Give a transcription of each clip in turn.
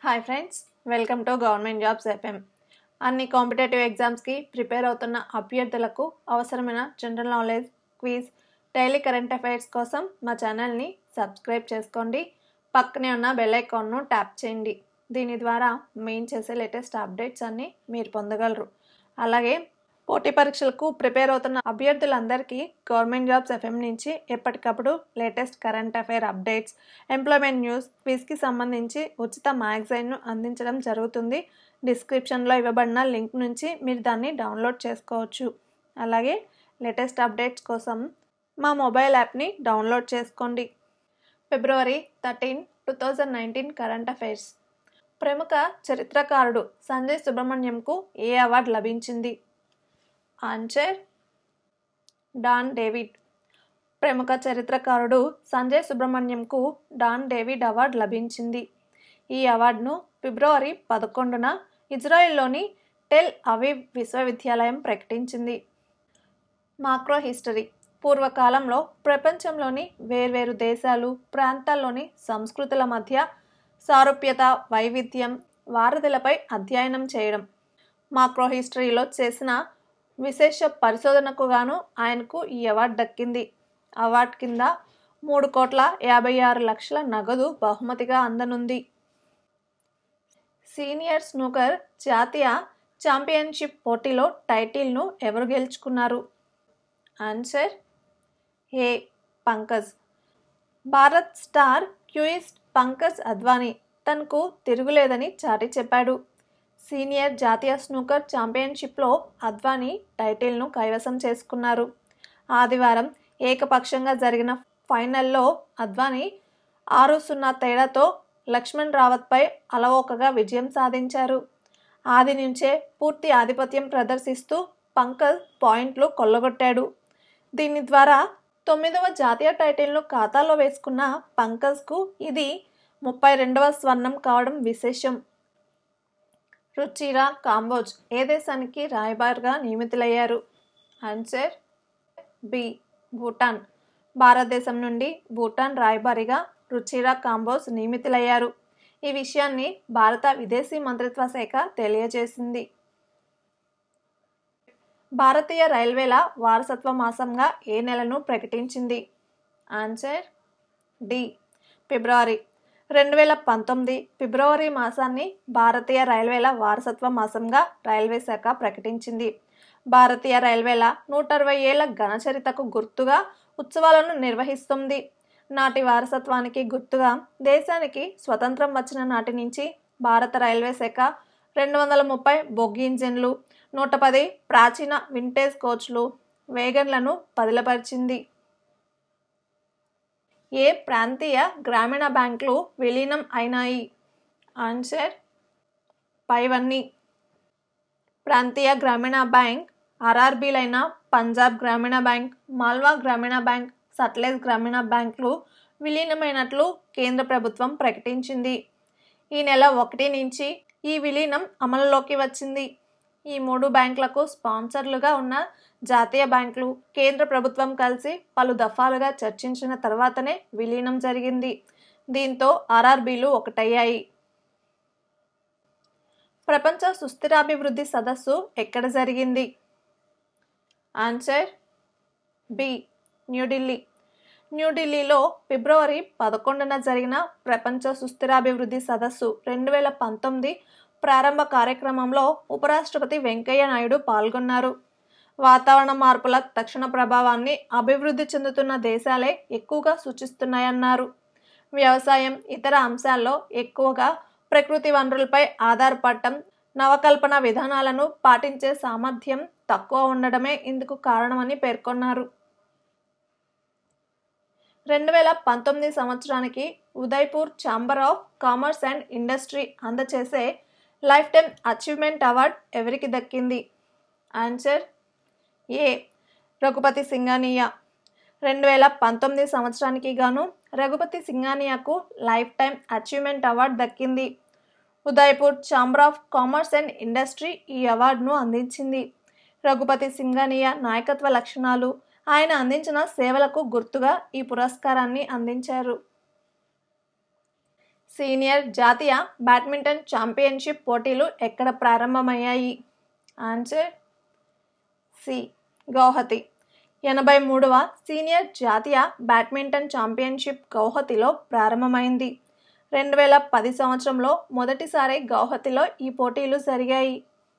hi friends welcome to government jobs FM అన్ని competitive ఎగ్జామ్స్కి prepare అవుతున్న అభ్యర్థులకు అవసరమైన general knowledge quiz daily current affairs కోసం మా ఛానల్ని సబ్స్క్రైబ్ చేసుకోండి పక్కనే ఉన్న బెల్ ఐకాన్ను ట్యాప్ చేయండి దీని ద్వారా మెయిన్ చేసే లేటెస్ట్ అప్డేట్స్ అన్నీ మీరు పొందగలరు అలాగే పోటీ పరీక్షలకు ప్రిపేర్ అవుతున్న అభ్యర్థులందరికీ గవర్నమెంట్ జాబ్స్ ఎఫ్ఎం నుంచి ఎప్పటికప్పుడు latest current affair updates employment news క్విజ్కి సంబంధించి ఉచిత మ్యాగజైన్ను అందించడం జరుగుతుంది డిస్క్రిప్షన్లో ఇవ్వబడిన లింక్ నుంచి మీరు దాన్ని డౌన్లోడ్ చేసుకోవచ్చు అలాగే లేటెస్ట్ అప్డేట్స్ కోసం మా మొబైల్ యాప్ని డౌన్లోడ్ చేసుకోండి ఫిబ్రవరి thirteen two thousand nineteen current affairs ప్రముఖ చరిత్రకారుడు సంజయ్ సుబ్రహ్మణ్యంకు ఏ అవార్డు లభించింది ఆన్సర్ డాన్ డేవిడ్ ప్రముఖ చరిత్రకారుడు సంజయ్ సుబ్రహ్మణ్యంకు డాన్ డేవిడ్ అవార్డు లభించింది ఈ అవార్డును ఫిబ్రవరి పదకొండున ఇజ్రాయెల్లోని టెల్ అవీవ్ విశ్వవిద్యాలయం ప్రకటించింది మాక్రో హిస్టరీ పూర్వకాలంలో ప్రపంచంలోని వేర్వేరు దేశాలు ప్రాంతాల్లోని సంస్కృతుల మధ్య సారూప్యత వైవిధ్యం వారధులపై అధ్యయనం చేయడం మాక్రో హిస్టరీలో చేసిన విశేష పరిశోధనకు గాను ఆయనకు ఈ అవార్డు దక్కింది అవార్డు కింద మూడు కోట్ల యాభై ఆరు లక్షల నగదు బహుమతిగా అందనుంది సీనియర్ స్నూకర్ జాతీయ ఛాంపియన్షిప్ పోటీలో టైటిల్ను ఎవరు గెలుచుకున్నారు answer A Pankaj Bharat star cueist Pankaj Advani తనకు తిరుగులేదని చాటి చెప్పాడు సీనియర్ జాతీయ స్నూకర్ ఛాంపియన్షిప్లో అద్వానీ టైటిల్ను కైవసం చేసుకున్నారు ఆదివారం ఏకపక్షంగా జరిగిన ఫైనల్లో అద్వానీ ఆరు సున్నా తేడాతో లక్ష్మణ్ రావత్పై అలవోకగా విజయం సాధించారు ఆది నుంచే పూర్తి ఆధిపత్యం ప్రదర్శిస్తూ పంకజ్ పాయింట్లు కొల్లగొట్టాడు దీని ద్వారా తొమ్మిదవ జాతీయ టైటిల్ను ఖాతాలో వేసుకున్న పంకజ్కు ఇది ముప్పై రెండవ స్వర్ణం కావడం విశేషం రుచిరా కాంబోజ్ ఏ దేశానికి రాయబారిగా నియమితులయ్యారు ఆన్సర్ బి భూటాన్ భారతదేశం నుండి భూటాన్ రాయబారిగా రుచిరా కాంబోజ్ నియమితులయ్యారు ఈ విషయాన్ని భారత విదేశీ మంత్రిత్వ శాఖ తెలియజేసింది భారతీయ రైల్వేల వారసత్వ మాసంగా ఏ నెలను ప్రకటించింది ఆన్సర్ డి ఫిబ్రవరి రెండు వేల పంతొమ్మిది ఫిబ్రవరి మాసాన్ని భారతీయ రైల్వేల వారసత్వ మాసంగా రైల్వే శాఖ ప్రకటించింది భారతీయ రైల్వేల నూట అరవై ఏళ్ల ఘనచరితకు గుర్తుగా ఉత్సవాలను నిర్వహిస్తుంది నాటి వారసత్వానికి గుర్తుగా దేశానికి స్వతంత్రం వచ్చిన నాటి నుంచి భారత రైల్వే శాఖ రెండు వందల ముప్పై బొగ్గి ఇంజిన్లు నూట పది ప్రాచీన వింటేజ్ కోచ్లు వేగన్లను బదిలపరిచింది ఏ ప్రాంతీయ గ్రామీణ బ్యాంకులు విలీనం అయినాయి ఆన్సర్ పైవన్నీ ప్రాంతీయ గ్రామీణ బ్యాంక్ ఆర్ఆర్బీలైన పంజాబ్ గ్రామీణ బ్యాంక్ మాల్వా గ్రామీణ బ్యాంక్ సట్లెజ్ గ్రామీణ బ్యాంకులు విలీనమైనట్లు కేంద్ర ప్రభుత్వం ప్రకటించింది ఈ నెల ఒకటి నుంచి ఈ విలీనం అమలులోకి వచ్చింది ఈ మూడు బ్యాంకులకు స్పాన్సర్లుగా ఉన్న జాతీయ బ్యాంకులు కేంద్ర ప్రభుత్వం కలిసి పలు దఫాలుగా చర్చించిన తర్వాతనే విలీనం జరిగింది దీంతో ఆర్ఆర్బీలు ఒకటయ్యాయి ప్రపంచ సుస్థిరాభివృద్ధి సదస్సు ఎక్కడ జరిగింది ఆన్సర్ బి న్యూఢిల్లీ న్యూఢిల్లీలో ఫిబ్రవరి పదకొండున జరిగిన ప్రపంచ సుస్థిరాభివృద్ధి సదస్సు రెండు వేల పంతొమ్మిది ప్రారంభ కార్యక్రమంలో ఉపరాష్ట్రపతి వెంకయ్య నాయుడు పాల్గొన్నారు వాతావరణ మార్పుల తక్షణ ప్రభావాన్ని అభివృద్ధి చెందుతున్న దేశాలే ఎక్కువగా సూచిస్తున్నాయన్నారు వ్యవసాయం ఇతర అంశాల్లో ఎక్కువగా ప్రకృతి వనరులపై ఆధారపడటం నవకల్పన విధానాలను పాటించే సామర్థ్యం తక్కువ ఉండడమే ఇందుకు కారణమని పేర్కొన్నారు రెండు వేల పంతొమ్మిది సంవత్సరానికి Udaipur chamber of commerce and industry అందచేసే లైఫ్ టైమ్ అచీవ్మెంట్ అవార్డ్ ఎవరికి దక్కింది ఆన్సర్ ఏ రఘుపతి సింగానియా రెండు వేల పంతొమ్మిది సంవత్సరానికి గాను రఘుపతి సింగానియాకు లైఫ్ టైమ్ అచీవ్మెంట్ అవార్డు దక్కింది Udaipur chamber of commerce and industry ఈ అవార్డును అందించింది రఘుపతి సింగానియా నాయకత్వ లక్షణాలు ఆయన అందించిన సేవలకు గుర్తుగా ఈ పురస్కారాన్ని అందించారు సీనియర్ జాతీయ బ్యాడ్మింటన్ ఛాంపియన్షిప్ పోటీలు ఎక్కడ ప్రారంభమయ్యాయి ఆన్సర్ సి గౌహతి ఎనభై మూడవ సీనియర్ జాతీయ బ్యాడ్మింటన్ ఛాంపియన్షిప్ గౌహతిలో ప్రారంభమైంది రెండు వేల పది సంవత్సరంలో మొదటిసారి గౌహతిలో ఈ పోటీలు జరిగాయి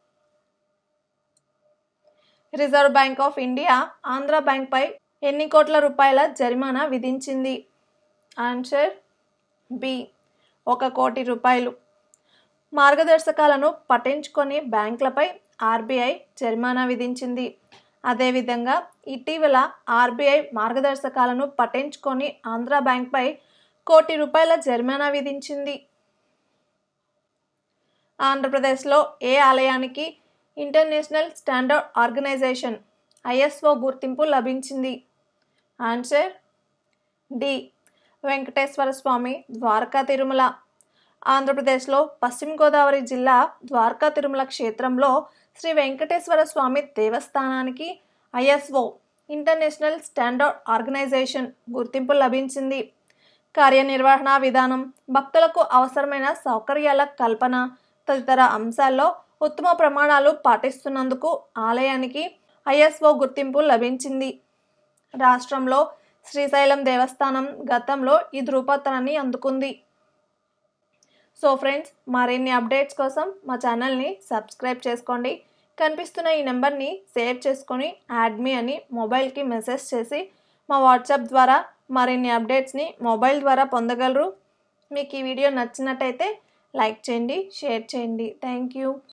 reserve bank of India Andhra బ్యాంక్పై ఎన్ని కోట్ల రూపాయల జరిమానా విధించింది ఆన్సర్ బి ఒక కోటి రూపాయలు మార్గదర్శకాలను పఠించుకొని బ్యాంకులపై ఆర్బీఐ జరిమానా విధించింది అదేవిధంగా ఇటీవల ఆర్బీఐ మార్గదర్శకాలను పఠించుకొని ఆంధ్ర బ్యాంక్పై కోటి రూపాయల జరిమానా విధించింది ఆంధ్రప్రదేశ్లో ఏ ఆలయానికి ఇంటర్నేషనల్ స్టాండర్డ్ ఆర్గనైజేషన్ ఐఎస్ఓ గుర్తింపు లభించింది ఆన్సర్ డి వెంకటేశ్వర స్వామి ద్వారకా తిరుమల ఆంధ్రప్రదేశ్లో పశ్చిమ గోదావరి జిల్లా ద్వారకా తిరుమల క్షేత్రంలో శ్రీ వెంకటేశ్వర స్వామి దేవస్థానానికి ఐఎస్ఓ ఇంటర్నేషనల్ స్టాండర్డ్ ఆర్గనైజేషన్ గుర్తింపు లభించింది కార్యనిర్వహణ విధానం భక్తులకు అవసరమైన సౌకర్యాల కల్పన తదితర అంశాల్లో ఉత్తమ ప్రమాణాలు పాటిస్తున్నందుకు ఆలయానికి ఐఎస్ఓ గుర్తింపు లభించింది రాష్ట్రంలో శ్రీశైలం దేవస్థానం గతంలో ఈ ధృవపత్రాన్ని అందుకుంది సో ఫ్రెండ్స్ మరిన్ని అప్డేట్స్ కోసం మా ఛానల్ని సబ్స్క్రైబ్ చేసుకోండి కనిపిస్తున్న ఈ నెంబర్ని సేవ్ చేసుకొని యాడ్ మీ అని మొబైల్కి మెసేజ్ చేసి మా వాట్సాప్ ద్వారా మరిన్ని అప్డేట్స్ని మొబైల్ ద్వారా పొందగలరు మీకు ఈ వీడియో నచ్చినట్టయితే లైక్ చేయండి షేర్ చేయండి థ్యాంక్ యూ